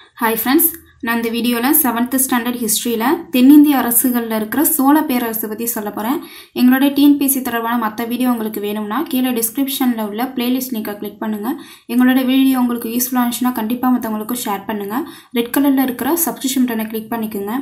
hi friends நான் இந்த வீடியோவில் செவன்த் ஸ்டாண்டர்ட் ஹிஸ்ட்ரியில் தென்னிந்திய அரசுகளில் இருக்கிற சோழ பேரரசு பற்றி சொல்ல போகிறேன் எங்களோட டிஎன்பிசி தொடர்பான மற்ற வீடியோ உங்களுக்கு வேணும்னா கீழே டிஸ்கிரிப்ஷனில் உள்ள பிளேலிஸ்ட் லிங்கை கிளிக் பண்ணுங்கள் எங்களோட வீடியோ உங்களுக்கு யூஸ்ஃபுல்லாக இருந்துச்சுன்னா கண்டிப்பாக மற்றவங்களுக்கும் ஷேர் பண்ணுங்கள் ரெட் கலரில் இருக்கிற சப்ஸ்கிரிப்ஷன் பட்டனை கிளிக் பண்ணிக்கோங்க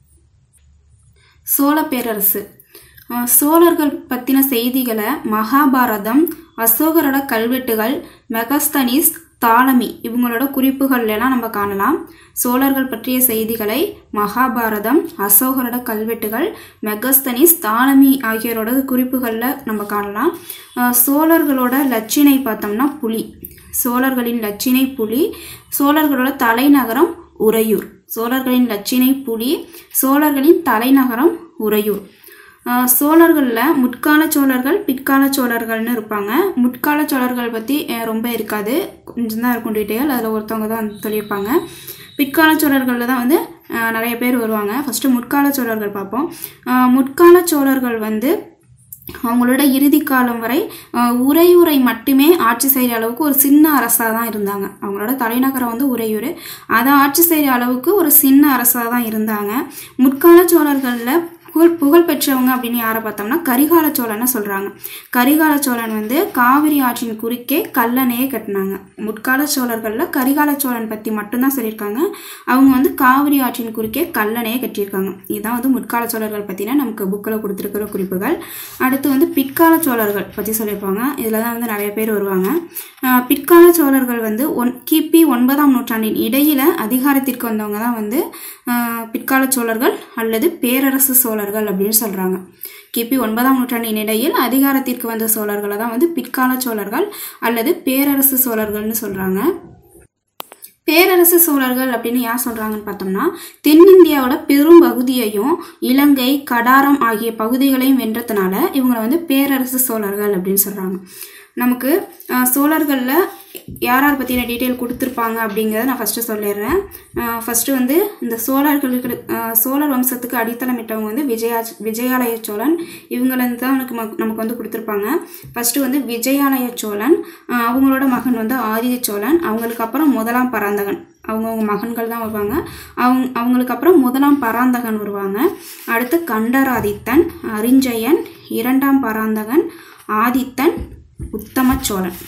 சோழ பேரரசு அஹ் சோழர்கள் பற்றின செய்திகளை மகாபாரதம் அசோகரோட கல்வெட்டுகள் மெகஸ்தனிஸ் தாலமி இவங்களோட குறிப்புகள்ல எல்லாம் நம்ம காணலாம் சோழர்கள் பற்றிய செய்திகளை மகாபாரதம் அசோகரோட கல்வெட்டுகள் மெகஸ்தனிஸ் தாலமி ஆகியோரோட குறிப்புகளில் நம்ம காணலாம் அஹ் சோழர்களோட லட்சினை பார்த்தோம்னா புலி சோழர்களின் லட்சினை புலி சோழர்களோட தலைநகரம் உறையூர் சோழர்களின் லட்சினை புலி சோழர்களின் தலைநகரம் உறையூர் ஆஹ் சோழர்களில் முற்கால சோழர்கள் பிற்கால சோழர்கள்னு இருப்பாங்க முற்கால சோழர்கள் பற்றி அஹ், ரொம்ப இருக்காது கொஞ்சம் தான் இருக்கும் டீட்டெயில் அதில் ஒருத்தவங்க தான் வந்து சொல்லியிருப்பாங்க பிற்கால சோழர்களில் தான் வந்து அஹ், நிறைய பேர் வருவாங்க ஃபஸ்ட்டு முற்கால சோழர்கள் பார்ப்போம் ஆஹ், முற்கால சோழர்கள் வந்து அவங்களோட இறுதி காலம் வரை அஹ், உறையூரை மட்டுமே ஆட்சி செய்கிற அளவுக்கு ஒரு சின்ன அரசாக தான் இருந்தாங்க அவங்களோட தலைநகரம் வந்து உறையூர் அதை ஆட்சி செய்கிற அளவுக்கு ஒரு சின்ன அரசாக தான் இருந்தாங்க முற்கால சோழர்களில் புகழ் புகழ் பெற்றவங்க அப்படின்னு யாரை பார்த்தோம்னா கரிகால சோழனை சொல்கிறாங்க கரிகால சோழன் வந்து காவிரி ஆற்றின் குறுக்கே கல்லணையை கட்டினாங்க முற்கால சோழர்களில் கரிகால சோழன் பற்றி மட்டும்தான் சொல்லியிருக்காங்க அவங்க வந்து காவிரி ஆற்றின் குறுக்கே கல்லணையை கட்டியிருக்காங்க இதுதான் வந்து முற்கால சோழர்கள் பற்றின நமக்கு புக்கில் கொடுத்துருக்கிற குறிப்புகள் அடுத்து வந்து பிற்கால சோழர்கள் பற்றி சொல்லியிருப்பாங்க இதில் தான் வந்து நிறைய பேர் வருவாங்க ஆஹ் பிற்கால சோழர்கள் வந்து ஒன் கிபி ஒன்பதாம் நூற்றாண்டின் இடையில அதிகாரத்திற்கு வந்தவங்க தான் வந்து ஆஹ் பிற்கால சோழர்கள் அல்லது பேரரசு சோழர்கள் அப்படின்னு சொல்கிறாங்க கிபி ஒன்பதாம் நூற்றாண்டின் இடையில் அதிகாரத்திற்கு வந்த சோழர்களை தான் வந்து பிற்கால சோழர்கள் அல்லது பேரரசு சோழர்கள்னு சொல்கிறாங்க பேரரசு சோழர்கள் அப்படின்னு யார் சொல்கிறாங்கன்னு பார்த்தோம்னா தென்னிந்தியாவோட பெரும் பகுதியையும் இலங்கை கடாரம் ஆகிய பகுதிகளையும் வென்றதுனால இவங்களை வந்து பேரரசு சோழர்கள் அப்படின்னு சொல்கிறாங்க நமக்கு அஹ், சோழர்களில் யார் யார் பற்றின டீட்டெயில் கொடுத்துருப்பாங்க அப்படிங்கிறத நான் ஃபஸ்ட்டு சொல்லிடுறேன் ஃபஸ்ட்டு வந்து இந்த சோழர்களுக்கு அஹ், சோழர் வம்சத்துக்கு அடித்தளமிட்டவங்க வந்து விஜயா விஜயாலய சோழன் இவங்களது தான் நமக்கு ம- நமக்கு வந்து கொடுத்துருப்பாங்க ஃபஸ்ட்டு வந்து விஜயாலய சோழன் அஹ், அவங்களோட மகன் வந்து ஆதிய சோழன் அவங்களுக்கு அப்புறம் முதலாம் பராந்தகன் அவங்கவுங்க மகன்கள் தான் வருவாங்க அவங்க அவங்களுக்கு அப்புறம் முதலாம் பராந்தகன் வருவாங்க அடுத்து கண்டராதித்தன் அரிஞ்சயன் இரண்டாம் பராந்தகன் ஆதித்தன் உத்தம சோழன்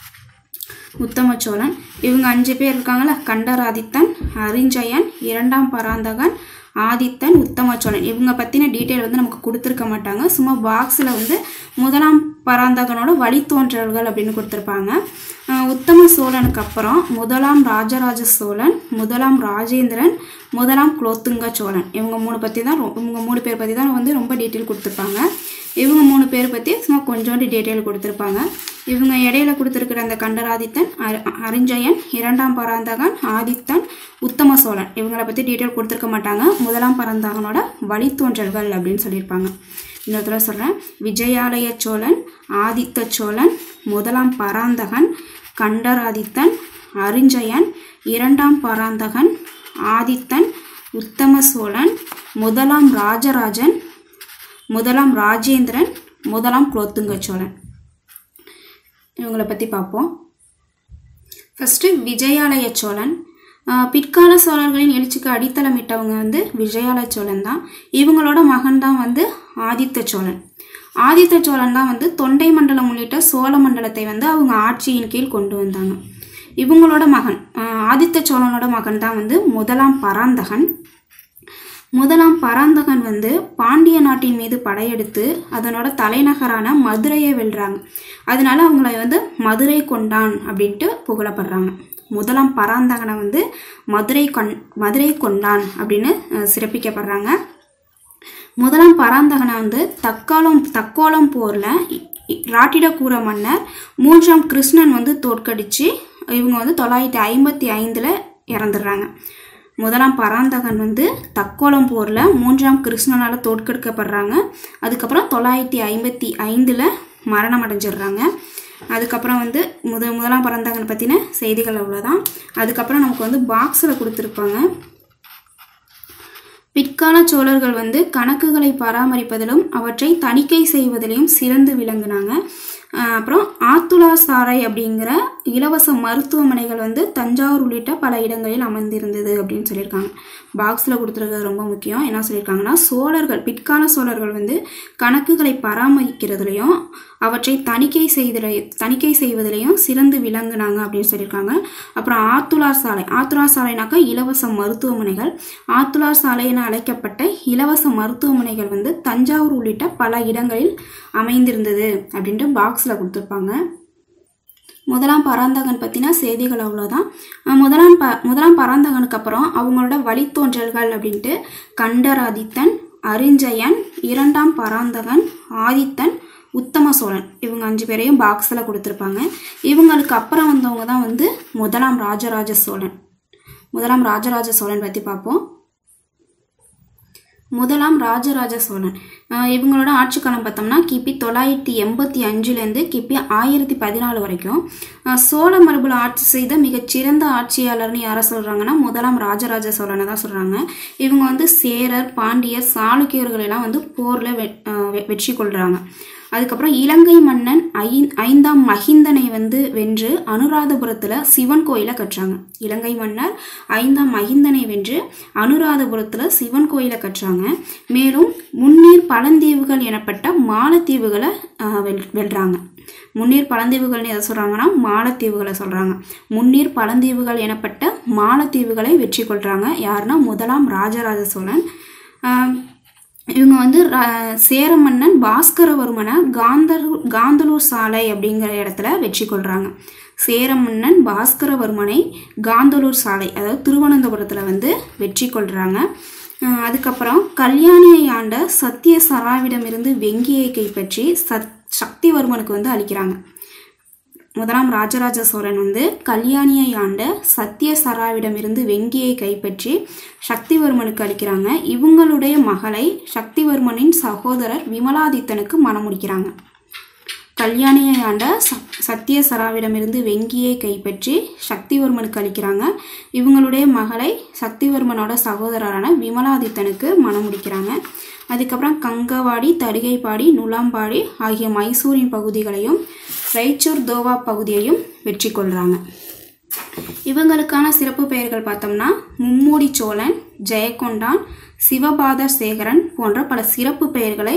உத்தம சோழன் இவங்க அஞ்சு பேர் இருக்காங்கல்ல கண்டராதித்தன் அரிஞ்சயன் இரண்டாம் பராந்தகன் ஆதித்தன் உத்தம சோழன் இவங்க பற்றின டீட்டெயில் வந்து நமக்கு கொடுத்துருக்க மாட்டாங்க சும்மா பாக்ஸில் வந்து முதலாம் பராந்தகனோட வழித்தோன்றல்கள் அப்படின்னு கொடுத்துருப்பாங்க அஹ் உத்தம சோழனுக்கு அப்புறம் முதலாம் ராஜராஜ சோழன் முதலாம் ராஜேந்திரன் முதலாம் குலோத்துங்க சோழன் இவங்க மூணு பற்றி தான் ரொ- இவங்க மூணு பேர் பற்றி தான் வந்து ரொம்ப டீட்டெயில் கொடுத்துருப்பாங்க இவங்க மூணு பேர் பற்றி சும்மா கொஞ்சோண்டு டீட்டெயில் கொடுத்துருப்பாங்க இவங்க இடையில கொடுத்துருக்கிற அந்த கண்டராதித்தன் அரி- அரிஞ்சயன் இரண்டாம் பராந்தகன் ஆதித்தன் உத்தம சோழன் இவங்களை பற்றி டீட்டெயில் கொடுத்துருக்க மாட்டாங்க முதலாம் பராந்தகனோட வழித்தோன்றல்கள் அப்படின்னு சொல்லியிருப்பாங்க இந்த இடத்துல சொல்கிறேன் விஜயாலய சோழன் ஆதித்த சோழன் முதலாம் பராந்தகன் கண்டராதித்தன் அரிஞ்சயன் இரண்டாம் பராந்தகன் ஆதித்தன் உத்தம சோழன் முதலாம் ராஜராஜன் முதலாம் ராஜேந்திரன் முதலாம் குலோத்துங்க சோழன் இவங்களை பற்றி பார்ப்போம் ஃபஸ்ட்டு விஜயாலய சோழன் ஆஹ் பிற்கால சோழர்களின் எழுச்சிக்கு அடித்தளமிட்டவங்க வந்து விஜயாலய சோழன் தான் இவங்களோட மகன் தான் வந்து ஆதித்த சோழன் ஆதித்த சோழன் தான் வந்து தொண்டை மண்டலம் உள்ளிட்ட சோழ மண்டலத்தை வந்து அவங்க ஆட்சியின் கீழ் கொண்டு வந்தாங்க இவங்களோட மகன் ஆஹ் ஆதித்த சோழனோட மகன் தான் வந்து முதலாம் பராந்தகன் முதலாம் பராந்தகன் வந்து பாண்டிய நாட்டின் மீது படையெடுத்து அதனோட தலைநகரான மதுரையை வெல்றாங்க அதனால அவங்கள வந்து மதுரை கொண்டான் அப்படின்ட்டு புகழப்படுறாங்க முதலாம் பராந்தகனை வந்து மதுரை கொண் மதுரை கொண்டான் அப்படின்னு அஹ், சிறப்பிக்கப்படுறாங்க முதலாம் பராந்தகனை வந்து தக்காலம் தக்கோலம் போரில் ராட்டிடக்கூற மன்னர் மூன்றாம் கிருஷ்ணன் வந்து தோற்கடிச்சு இவங்க வந்து தொள்ளாயிரத்தி ஐம்பத்தி ஐந்தில் இறந்துடுறாங்க முதலாம் பராந்தகன் வந்து தக்கோலம் போரில் மூன்றாம் கிருஷ்ணனால் தோற்கடிக்கப்படுறாங்க அதுக்கப்புறம் தொள்ளாயிரத்தி ஐம்பத்தி ஐந்தில் மரணம் அடைஞ்சிடுறாங்க அதுக்கப்புறம் வந்து முத முதலாம் பராந்தகன் பற்றின செய்திகள் அவ்வளோதான் அதுக்கப்புறம் நமக்கு வந்து பாக்ஸில் கொடுத்துருப்பாங்க பிற்கால சோழர்கள் வந்து கணக்குகளை பராமரிப்பதிலும் அவற்றை தணிக்கை செய்வதிலும் சிறந்து விளங்கினாங்க ஆஹ் அப்புறம் ஆத்துலா சாலை அப்படிங்கிற இலவச மருத்துவமனைகள் வந்து தஞ்சாவூர் உள்ளிட்ட பல இடங்களில் அமைந்திருந்தது அப்படின்னு சொல்லியிருக்காங்க பாக்ஸில் கொடுத்துருக்கிறது ரொம்ப முக்கியம் என்ன சொல்லியிருக்காங்கன்னா சோழர்கள் பிற்கால சோழர்கள் வந்து கணக்குகளை பராமரிக்கிறதுலையும் அவற்றை தணிக்கை செய்தலை தணிக்கை செய்வதிலையும் சிறந்து விளங்குனாங்க அப்படின்னு சொல்லியிருக்காங்க அப்புறம் ஆத்துலார் சாலை ஆத்துலார் சாலைனாக்கா இலவச மருத்துவமனைகள் ஆத்துலார் சாலை என அழைக்கப்பட்ட இலவச மருத்துவமனைகள் வந்து தஞ்சாவூர் உள்ளிட்ட பல இடங்களில் அமைந்திருந்தது அப்படின்ட்டு பாக்ஸில் கொடுத்துருப்பாங்க முதலாம் பராந்தகன் பற்றின செய்திகள் அவ்வளோதான் அஹ் முதலாம் ப முதலாம் பராந்தகனுக்கு அப்புறம் அவங்களோட வழித்தோன்றல்கள் அப்படின்ட்டு கண்டராதித்தன் அரிஞ்சயன் இரண்டாம் பராந்தகன் ஆதித்தன் உத்தம சோழன் இவங்க அஞ்சு பேரையும் பாக்ஸில் கொடுத்துருப்பாங்க இவங்களுக்கு அப்புறம் வந்தவங்க தான் வந்து முதலாம் ராஜராஜ சோழன் முதலாம் ராஜராஜ சோழன் பற்றி பார்ப்போம் முதலாம் ராஜராஜ சோழன் அஹ் இவங்களோட ஆட்சி காலம் பார்த்தோம்னா கிபி தொள்ளாயிரத்தி எண்பத்தி அஞ்சுலேருந்து கிபி ஆயிரத்தி பதினாலு வரைக்கும் அஹ் சோழ மரபுல ஆட்சி செய்த மிகச்சிறந்த ஆட்சியாளர்னு யாரை சொல்கிறாங்கன்னா முதலாம் ராஜராஜ சோழனை தான் சொல்கிறாங்க இவங்க வந்து சேரர் பாண்டியர் சாளுக்கியர்கள் எல்லாம் வந்து போரில் வெ அஹ் வெ- வெற்றி கொள்கிறாங்க அதுக்கப்புறம் இலங்கை மன்னன் ஐ ஐந்தாம் மகிந்தனை வந்து வென்று அனுராதபுரத்தில் சிவன் கோயிலை கட்டுறாங்க இலங்கை மன்னர் ஐந்தாம் மகிந்தனை வென்று அனுராதபுரத்தில் சிவன் கோயிலை கட்டுறாங்க மேலும் முன்னீர் பழந்தீவுகள் எனப்பட்ட மாலத்தீவுகளை ஆஹ், வெல் வெல்றாங்க முன்னீர் பழந்தீவுகள்னு எதை சொல்கிறாங்கன்னா மாலத்தீவுகளை சொல்கிறாங்க முன்னீர் பழந்தீவுகள் எனப்பட்ட மாலத்தீவுகளை வெற்றி கொள்கிறாங்க யாருன்னா முதலாம் ராஜராஜ சோழன் ஆஹ், இவங்க வந்து ர- சேர மன்னன் பாஸ்கரவர்மனை காந்தலூர் காந்தலூர் சாலை அப்படிங்கிற இடத்துல வெற்றி கொள்கிறாங்க சேர மன்னன் பாஸ்கரவர்மனை காந்தலூர் சாலை அதாவது திருவனந்தபுரத்தில் வந்து வெற்றி கொள்கிறாங்க அஹ் அதுக்கப்புறம் கல்யாணியை ஆண்ட சத்திய சராவிடமிருந்து வெங்கியை கைப்பற்றி சத் சக்திவர்மனுக்கு வந்து அளிக்கிறாங்க முதலாம் ராஜராஜ சோழன் வந்து கல்யாணியை ஆண்ட சத்தியசராவிடமிருந்து வெங்கியை கைப்பற்றி சக்திவர்மனுக்கு அளிக்கிறாங்க இவங்களுடைய மகளை சக்திவர்மனின் சகோதரர் விமலாதித்தனுக்கு மணமுடிக்கிறாங்க கல்யாணியை ஆண்ட ச- சத்தியசராவிடமிருந்து வெங்கியை கைப்பற்றி சக்திவர்மனுக்கு அளிக்கிறாங்க இவங்களுடைய மகளை சக்திவர்மனோட சகோதரரான விமலாதித்தனுக்கு மணமுடிக்கிறாங்க அதுக்கப்புறம் கங்கவாடி தடுகைப்பாடி நுளாம்பாடி ஆகிய மைசூரின் பகுதிகளையும் ரைச்சூர் தோவா பகுதியையும் வெற்றி கொள்கிறாங்க இவங்களுக்கான சிறப்பு பெயர்கள் பார்த்தோம்னா மும்மூடி சோழன் ஜெயக்கொண்டான் சிவபாத சேகரன் போன்ற பல சிறப்பு பெயர்களை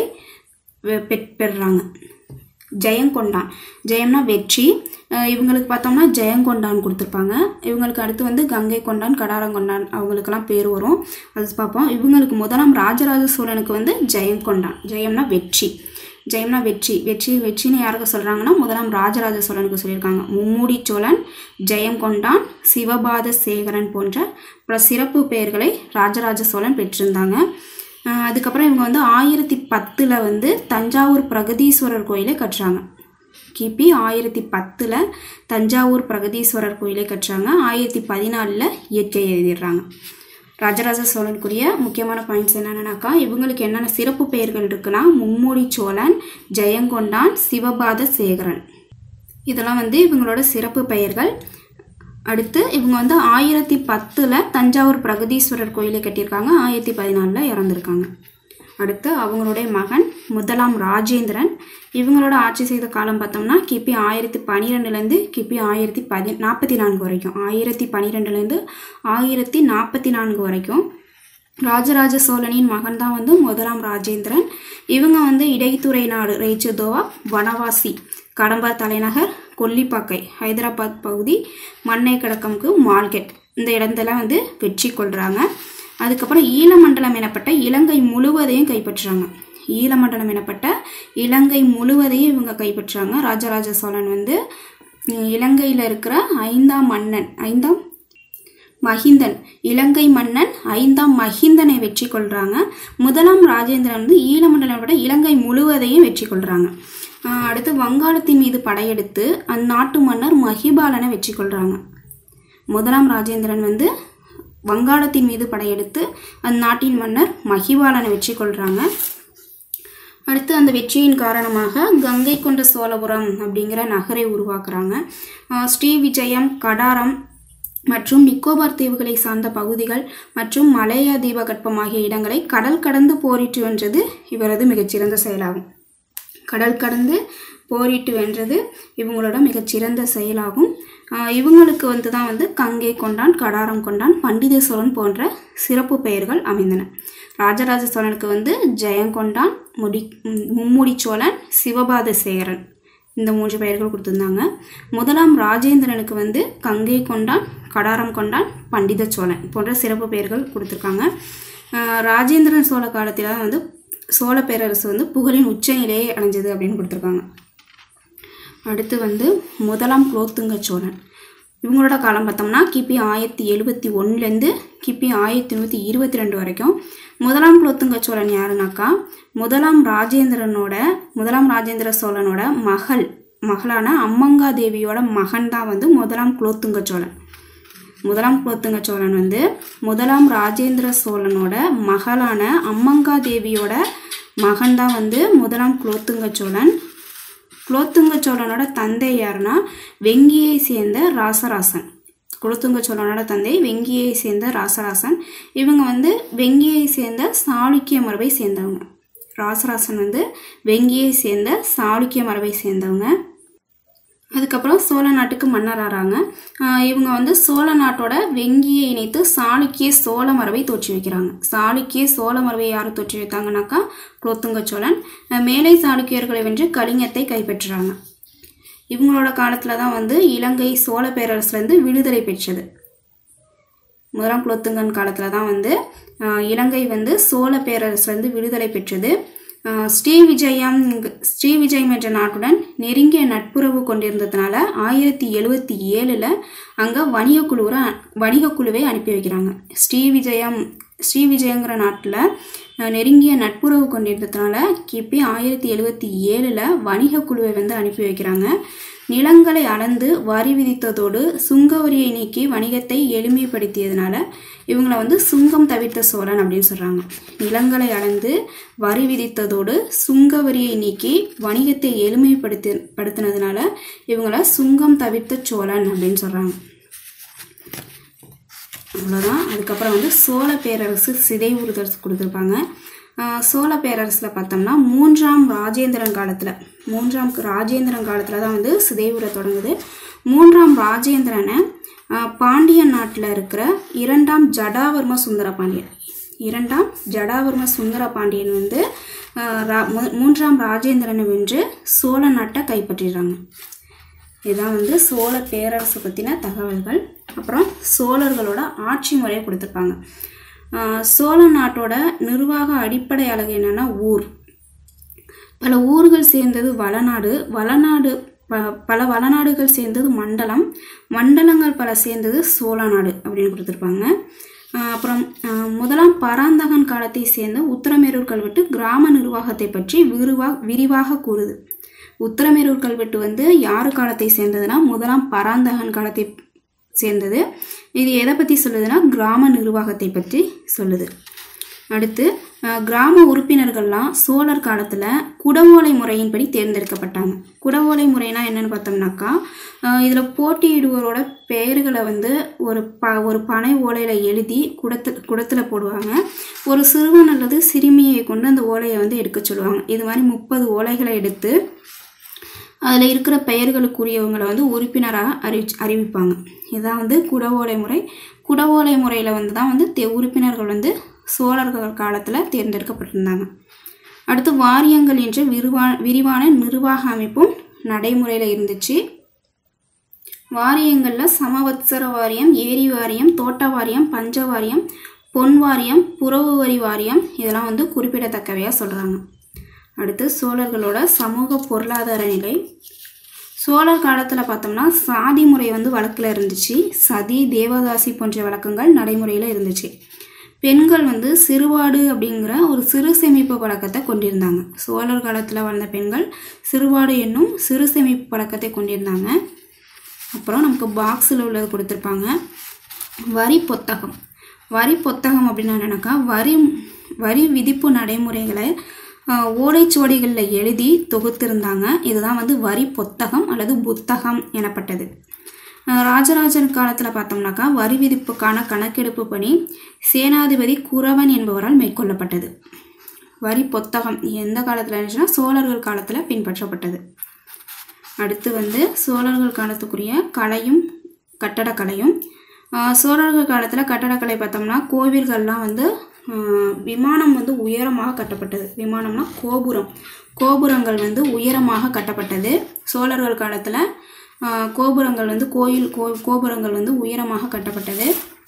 வெ- பெற்- பெறுறாங்க ஜெயங்கொண்டான் ஜெயம்னா வெற்றி அஹ் இவங்களுக்கு பார்த்தோம்னா ஜெயங்கொண்டான் கொடுத்துருப்பாங்க இவங்களுக்கு அடுத்து வந்து கங்கை கொண்டான் கடாரங்கொண்டான் அவங்களுக்கெல்லாம் பேர் வரும் அது பார்ப்போம் இவங்களுக்கு முதலாம் ராஜராஜ சோழனுக்கு வந்து ஜெயங்கொண்டான் ஜெயம்னா வெற்றி ஜெயம்னா வெற்றி வெற்றி வெற்றின்னு யாருக்கு சொல்கிறாங்கன்னா முதலாம் ராஜராஜ சோழனுக்கு சொல்லியிருக்காங்க மும்மூடி சோழன் ஜெயங்கொண்டான் சிவபாத சேகரன் போன்ற பல சிறப்பு பெயர்களை ராஜராஜ சோழன் பெற்றிருந்தாங்க ஆஹ் அதுக்கப்புறம் இவங்க வந்து ஆயிரத்தி பத்தில் வந்து தஞ்சாவூர் பிரகதீஸ்வரர் கோயிலை கட்டுறாங்க கிபி ஆயிரத்தி பத்தில் தஞ்சாவூர் பிரகதீஸ்வரர் கோயிலை கட்டுறாங்க ஆயிரத்தி பதினாலில் இயற்கை எழுதிடுறாங்க ராஜராஜ சோழனுக்குரிய முக்கியமான பாயிண்ட்ஸ் என்னென்னனாக்கா இவங்களுக்கு என்னென்ன சிறப்பு பெயர்கள் இருக்குன்னா மும்மூடி சோழன் ஜெயங்கொண்டான் சிவபாத சேகரன் இதெல்லாம் வந்து இவங்களோட சிறப்பு பெயர்கள் அடுத்து இவங்க வந்து ஆயிரத்தி பத்தில் தஞ்சாவூர் பிரகதீஸ்வரர் கோயிலை கட்டியிருக்காங்க ஆயிரத்தி பதினாலில் இறந்துருக்காங்க அடுத்து அவங்களுடைய மகன் முதலாம் ராஜேந்திரன் இவங்களோட ஆட்சி செய்த காலம் பார்த்தோம்னா கிபி ஆயிரத்தி பன்னிரெண்டுலேருந்து கிபி ஆயிரத்தி பதி நாற்பத்தி நான்கு வரைக்கும் ஆயிரத்தி பன்னிரெண்டுலேருந்து ஆயிரத்தி நாற்பத்தி நான்கு வரைக்கும் ராஜராஜ சோழனின் மகன் தான் வந்து முதலாம் ராஜேந்திரன் இவங்க வந்து இடைத்துறை நாடு ரேச்சுதோவா வனவாசி கடம்பா தலைநகர் கொல்லிப்பாக்கை ஹைதராபாத் பகுதி மண்ணை கடக்கம்க்கு மால்கெட் இந்த இடத்தெல்லாம் வந்து வெற்றி கொள்கிறாங்க அதுக்கப்புறம் ஈழமண்டலம் எனப்பட்ட இலங்கை முழுவதையும் கைப்பற்றுறாங்க ஈழமண்டலம் எனப்பட்ட இலங்கை முழுவதையும் இவங்க கைப்பற்றுறாங்க ராஜராஜ சோழன் வந்து இலங்கையில் இருக்கிற ஐந்தாம் மன்னன் ஐந்தாம் மகிந்தன் இலங்கை மன்னன் ஐந்தாம் மகிந்தனை வெற்றி கொள்றாங்க முதலாம் ராஜேந்திரன் வந்து ஈழமண்டலம் விட இலங்கை முழுவதையும் வெற்றி கொள்றாங்க ஆஹ் அடுத்து வங்காளத்தின் மீது படையெடுத்து அந்நாட்டு மன்னர் மகிபாலனை வெற்றி கொள்றாங்க முதலாம் ராஜேந்திரன் வந்து வங்காளத்தின் மீது படையெடுத்து அந்நாட்டின் மன்னர் மகிபாலனை வெற்றி கொள்றாங்க அடுத்து அந்த வெற்றியின் காரணமாக கங்கை கொண்ட சோழபுரம் அப்படிங்கிற நகரை உருவாக்குறாங்க ஆஹ் ஸ்ரீவிஜயம் கடாரம் மற்றும் நிக்கோபார் தீவுகளை சார்ந்த பகுதிகள் மற்றும் மலையா தீபகற்பம் ஆகிய இடங்களை கடல் கடந்து போரிட்டு வென்றது இவரது மிகச்சிறந்த செயலாகும் கடல் கடந்து போரிட்டு வென்றது இவங்களோட மிகச்சிறந்த செயலாகும் ஆஹ் இவங்களுக்கு வந்து தான் வந்து கங்கை கொண்டான் கடாரம் கொண்டான் பண்டித சோழன் போன்ற சிறப்பு பெயர்கள் அமைந்தன ராஜராஜ சோழனுக்கு வந்து ஜெயங்கொண்டான் முடி ம், மும்முடி சோழன் சிவபாத சேகரன் இந்த மூன்று பெயர்கள் கொடுத்துருந்தாங்க முதலாம் ராஜேந்திரனுக்கு வந்து கங்கை கொண்டான் கடாரம் கொண்டான் பண்டித சோழன் போன்ற சிறப்பு பெயர்கள் கொடுத்துருக்காங்க ஆஹ் ராஜேந்திரன் சோழ காலத்தில் தான் வந்து சோழ பேரரசு வந்து புகழின் உச்ச நிலையை அடைஞ்சது அப்படின்னு கொடுத்துருக்காங்க அடுத்து வந்து முதலாம் குலோத்துங்க சோழன் இவங்களோட காலம் பார்த்தோம்னா கிபி ஆயிரத்தி எழுபத்தி ஒன்றுலேருந்து கிபி ஆயிரத்தி நூற்றி இருபத்தி ரெண்டு வரைக்கும் முதலாம் குலோத்துங்க சோழன் யாருனாக்கா முதலாம் ராஜேந்திரனோட முதலாம் ராஜேந்திர சோழனோட மகள் மகளான அம்மங்கா தேவியோட மகன் தான் வந்து முதலாம் குலோத்துங்க சோழன் முதலாம் குலோத்துங்க சோழன் வந்து முதலாம் ராஜேந்திர சோழனோட மகளான அம்மங்கா தேவியோட மகன் தான் வந்து முதலாம் குலோத்துங்க சோழன் குலோத்துங்க சோழனோட தந்தை யாருன்னா வெங்கியை சேர்ந்த ராசராசன் குலோத்துங்க சோழனோட தந்தை வெங்கியை சேர்ந்த ராசராசன் இவங்க வந்து வெங்கியை சேர்ந்த சாளுக்கிய மரபை சேர்ந்தவங்க ராசராசன் வந்து வெங்கியை சேர்ந்த சாளுக்கிய மரபை சேர்ந்தவங்க அதுக்கப்புறம் சோழ நாட்டுக்கு மன்னர் ஆறாங்க ஆஹ் இவங்க வந்து சோழ நாட்டோட வெங்கியை இணைத்து சாளுக்கிய சோழ மரபை தோற்றி வைக்கிறாங்க சாளுக்கிய சோழ மரபை யார் தோற்றி வைத்தாங்கனாக்கா குலோத்துங்க சோழன் ஆஹ் மேலை சாளுக்கியர்களை வென்று கலிங்கத்தை கைப்பற்றுறாங்க இவங்களோட காலத்தில் தான் வந்து இலங்கை சோழ பேரரசுலேருந்து விடுதலை பெற்றது முதலாம் குலோத்துங்கன் காலத்தில் தான் வந்து ஆஹ், இலங்கை வந்து சோழ பேரரசுலேருந்து விடுதலை பெற்றது ஆஹ், ஸ்ரீவிஜயம் ஸ்ரீவிஜயம் என்ற நாட்டுடன் நெருங்கிய நட்புறவு கொண்டிருந்ததுனால ஆயிரத்தி எழுவத்தி ஏழில் அங்கே வணிகக்குழுவை வணிகக்குழுவை அனுப்பி வைக்கிறாங்க ஸ்ரீவிஜயம் ஸ்ரீவிஜயங்கிற நாட்டில் நெருங்கிய நட்புறவு கொண்டிருந்ததுனால கிபி ஆயிரத்தி எழுவத்தி ஏழில் வணிகக்குழுவை வந்து அனுப்பி வைக்கிறாங்க நிலங்களை அளந்து வரி விதித்ததோடு சுங்க வரியை நீக்கி வணிகத்தை எளிமைப்படுத்தியதுனால இவங்களை வந்து சுங்கம் தவிர்த்த சோழன் அப்படின்னு சொல்கிறாங்க நிலங்களை அளந்து வரி விதித்ததோடு சுங்க வரியை நீக்கி வணிகத்தை எளிமைப்படுத்தி படுத்தினதுனால இவங்கள சுங்கம் தவிர்த்த சோழன் அப்படின்னு சொல்கிறாங்க அவ்வளோதான் அதுக்கப்புறம் வந்து சோழ பேரரசு சிதைவுறுதல் கொடுத்துருப்பாங்க ஆஹ் சோழ பேரரசில் பார்த்தோம்னா மூன்றாம் ராஜேந்திரன் காலத்தில் மூன்றாம் ராஜேந்திரன் காலத்தில் தான் வந்து சிதைவுற தொடங்குது மூன்றாம் ராஜேந்திரனை ஆஹ் பாண்டிய நாட்டில் இருக்கிற இரண்டாம் ஜடாவர்ம சுந்தர பாண்டியன் இரண்டாம் ஜடாவர்ம சுந்தர பாண்டியன் வந்து ஆஹ் ரா- மூ- மூன்றாம் ராஜேந்திரனை வென்று சோழ நாட்டை கைப்பற்றிடுறாங்க இதுதான் வந்து சோழ பேரரசு பற்றின தகவல்கள் அப்புறம் சோழர்களோட ஆட்சி முறையை கொடுத்துருப்பாங்க ஆஹ் சோழ நாட்டோட நிர்வாக அடிப்படை அழகு என்னன்னா ஊர் பல ஊர்கள் சேர்ந்தது வளநாடு வளநாடு ப பல வளநாடுகள் சேர்ந்தது மண்டலம் மண்டலங்கள் பல சேர்ந்தது சோழ நாடு அப்படின்னு கொடுத்துருப்பாங்க ஆஹ் அப்புறம் ஆஹ் முதலாம் பராந்தகன் காலத்தை சேர்ந்த உத்தரமேரூர் கல்வெட்டு கிராம நிர்வாகத்தை பற்றி விரிவா விரிவாக கூறுது உத்தரமேரூர் கல்வெட்டு வந்து யாரு காலத்தை சேர்ந்ததுன்னா முதலாம் பராந்தகன் காலத்தை சேர்ந்தது இது எதை பற்றி சொல்லுதுன்னா கிராம நிர்வாகத்தை பற்றி சொல்லுது அடுத்து அஹ், கிராம உறுப்பினர்கள்லாம் சோழர் காலத்தில் குடவோலை முறையின்படி தேர்ந்தெடுக்கப்பட்டாங்க குடவோலை முறைனா என்னன்னு பார்த்தோம்னாக்கா இதில் போட்டியிடுவோரோட பெயர்களை வந்து ஒரு ப ஒரு பனை ஓலையில் எழுதி குடத்து குடத்தில் போடுவாங்க ஒரு சிறுவன் அல்லது சிறுமியை கொண்டு அந்த ஓலையை வந்து எடுக்க சொல்லுவாங்க இது மாதிரி முப்பது ஓலைகளை எடுத்து அதில் இருக்கிற பெயர்களுக்குரியவங்களை வந்து உறுப்பினராக அறி அறிவிப்பாங்க இதுதான் வந்து குடவோலை முறை குடவோலை முறையில் வந்து தான் வந்து தே உறுப்பினர்கள் வந்து சோழர்கள் காலத்தில் தேர்ந்தெடுக்கப்பட்டிருந்தாங்க அடுத்து வாரியங்கள் என்ற விரிவா விரிவான நிர்வாக அமைப்பும் நடைமுறையில் இருந்துச்சு வாரியங்களில் சமவத்சர வாரியம் ஏரி வாரியம் தோட்ட வாரியம் பஞ்ச வாரியம் பொன் வாரியம் புறவு வரி வாரியம் இதெல்லாம் வந்து குறிப்பிடத்தக்கவையாக சொல்கிறாங்க அடுத்து சோழர்களோட சமூக பொருளாதார நிலை சோழர் காலத்தில் பார்த்தோம்னா சாதி முறை வந்து வழக்கில் இருந்துச்சு சதி தேவதாசி போன்ற வழக்கங்கள் நடைமுறையில் இருந்துச்சு பெண்கள் வந்து சிறுவாடு அப்படிங்கிற ஒரு சிறு சேமிப்பு பழக்கத்தை கொண்டிருந்தாங்க சோழர் காலத்தில் வாழ்ந்த பெண்கள் சிறுவாடு என்னும் சிறு சேமிப்பு பழக்கத்தை கொண்டிருந்தாங்க அப்புறம் நமக்கு பாக்ஸில் உள்ளது கொடுத்துருப்பாங்க வரி பொத்தகம் வரி பொத்தகம் அப்படின்னு என்னன்னாக்கா வரி வரி விதிப்பு நடைமுறைகளை ஆஹ், ஓலைச்சுவடிகளில் எழுதி தொகுத்திருந்தாங்க இதுதான் வந்து வரி பொத்தகம் அல்லது புத்தகம் எனப்பட்டது ஆஹ், ராஜராஜன் காலத்தில் பார்த்தோம்னாக்கா வரி விதிப்புக்கான கணக்கெடுப்பு பணி சேனாதிபதி குரவன் என்பவரால் மேற்கொள்ளப்பட்டது வரி பொத்தகம் எந்த காலத்தில் இருந்துச்சுன்னா சோழர்கள் காலத்தில் பின்பற்றப்பட்டது அடுத்து வந்து சோழர்கள் காலத்துக்குரிய கலையும் கட்டடக்கலையும் ஆஹ் சோழர்கள் காலத்தில் கட்டடக்கலை பார்த்தோம்னா கோவில்கள்லாம் வந்து ஆஹ் விமானம் வந்து உயரமாக கட்டப்பட்டது விமானம்னா கோபுரம் கோபுரங்கள் வந்து உயரமாக கட்டப்பட்டது சோழர்கள் காலத்தில் ஆஹ் கோபுரங்கள் வந்து கோயில் கோ கோபுரங்கள் வந்து உயரமாக கட்டப்பட்டது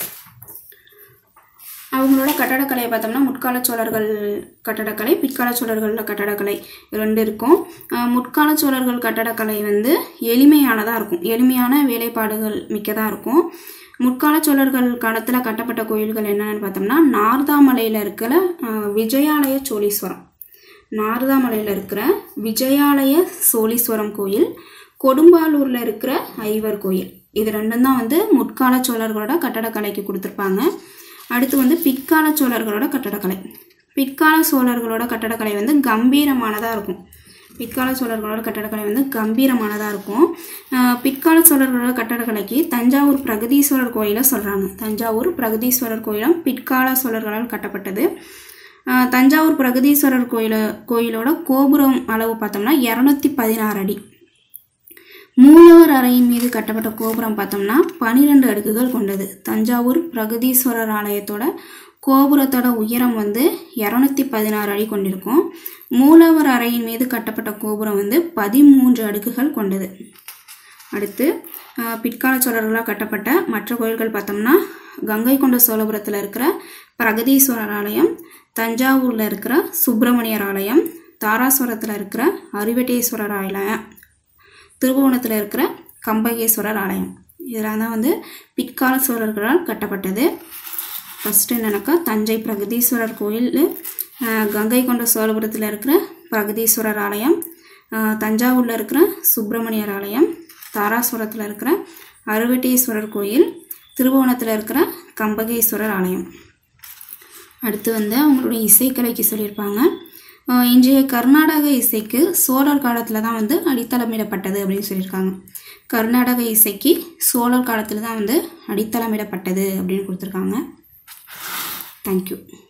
அவங்களோட கட்டடக்கலையை பார்த்தோம்னா முற்கால சோழர்கள் கட்டடக்கலை பிற்கால சோழர்களில் கட்டடக்கலை ரெண்டு இருக்கும் ஆஹ் முற்கால சோழர்கள் கட்டடக்கலை வந்து எளிமையானதாக இருக்கும் எளிமையான வேலைப்பாடுகள் மிக்கதாக இருக்கும் முற்கால சோழர்கள் காலத்தில் கட்டப்பட்ட கோயில்கள் என்னென்னு பார்த்தோம்னா நார்தாமலையில் இருக்கிற ஆஹ் விஜயாலய சோழீஸ்வரம் நார்தாமலையில் இருக்கிற விஜயாலய சோழீஸ்வரம் கோயில் கொடும்பாலூரில் இருக்கிற ஐவர் கோயில் இது ரெண்டும் தான் வந்து முற்கால சோழர்களோட கட்டடக்கலைக்கு கொடுத்துருப்பாங்க அடுத்து வந்து பிற்கால சோழர்களோட கட்டடக்கலை பிற்கால சோழர்களோட கட்டடக்கலை வந்து கம்பீரமானதாக இருக்கும் பிற்கால சோழர்களோட கட்டடக்கலை வந்து கம்பீரமானதாக இருக்கும் ஆஹ் பிற்கால சோழர்களோட கட்டடக்கலைக்கு தஞ்சாவூர் பிரகதீஸ்வரர் கோயிலை சொல்கிறாங்க தஞ்சாவூர் பிரகதீஸ்வரர் கோயிலும் பிற்கால சோழர்களால் கட்டப்பட்டது ஆஹ் தஞ்சாவூர் பிரகதீஸ்வரர் கோயில கோயிலோட கோபுரம் அளவு பார்த்தோம்னா இரநூத்தி பதினாறு அடி மூலவர் அறையின் மீது கட்டப்பட்ட கோபுரம் பார்த்தோம்னா பனிரெண்டு அடுக்குகள் கொண்டது தஞ்சாவூர் பிரகதீஸ்வரர் ஆலயத்தோட கோபுரத்தோட உயரம் வந்து இரநூத்தி பதினாறு அடி கொண்டிருக்கும் மூலவர் அறையின் மீது கட்டப்பட்ட கோபுரம் வந்து பதிமூன்று அடுக்குகள் கொண்டது அடுத்து ஆஹ், பிற்கால சோழர்களால் கட்டப்பட்ட மற்ற கோயில்கள் பார்த்தோம்னா கங்கை கொண்ட சோழபுரத்தில் இருக்கிற பிரகதீஸ்வரர் ஆலயம் தஞ்சாவூரில் இருக்கிற சுப்பிரமணியர் ஆலயம் தாராசுரத்தில் இருக்கிற அரிவட்டேஸ்வரர் ஆலயம் திருபுவனத்தில் இருக்கிற கம்பகேஸ்வரர் ஆலயம் இதெல்லாம் தான் வந்து பிற்கால சோழர்களால் கட்டப்பட்டது ஃபஸ்ட்டு என்னன்னாக்கா தஞ்சை பிரகதீஸ்வரர் கோயில் அஹ், கங்கை கொண்ட சோழபுரத்தில் இருக்கிற பிரகதீஸ்வரர் ஆலயம் அஹ், தஞ்சாவூரில் இருக்கிற சுப்பிரமணியர் ஆலயம் தாராசுரத்தில் இருக்கிற அருவட்டீஸ்வரர் கோயில் திருபுவனத்தில் இருக்கிற கம்பகேஸ்வரர் ஆலயம் அடுத்து வந்து அவங்களுடைய இசைக்கலைக்கு சொல்லியிருப்பாங்க அஹ் இன்றைய கர்நாடக இசைக்கு சோழர் காலத்தில் தான் வந்து அடித்தளமிடப்பட்டது அப்படின்னு சொல்லியிருக்காங்க கர்நாடக இசைக்கு சோழர் காலத்தில் தான் வந்து அடித்தளமிடப்பட்டது அப்படின்னு கொடுத்துருக்காங்க தேங்க்யூ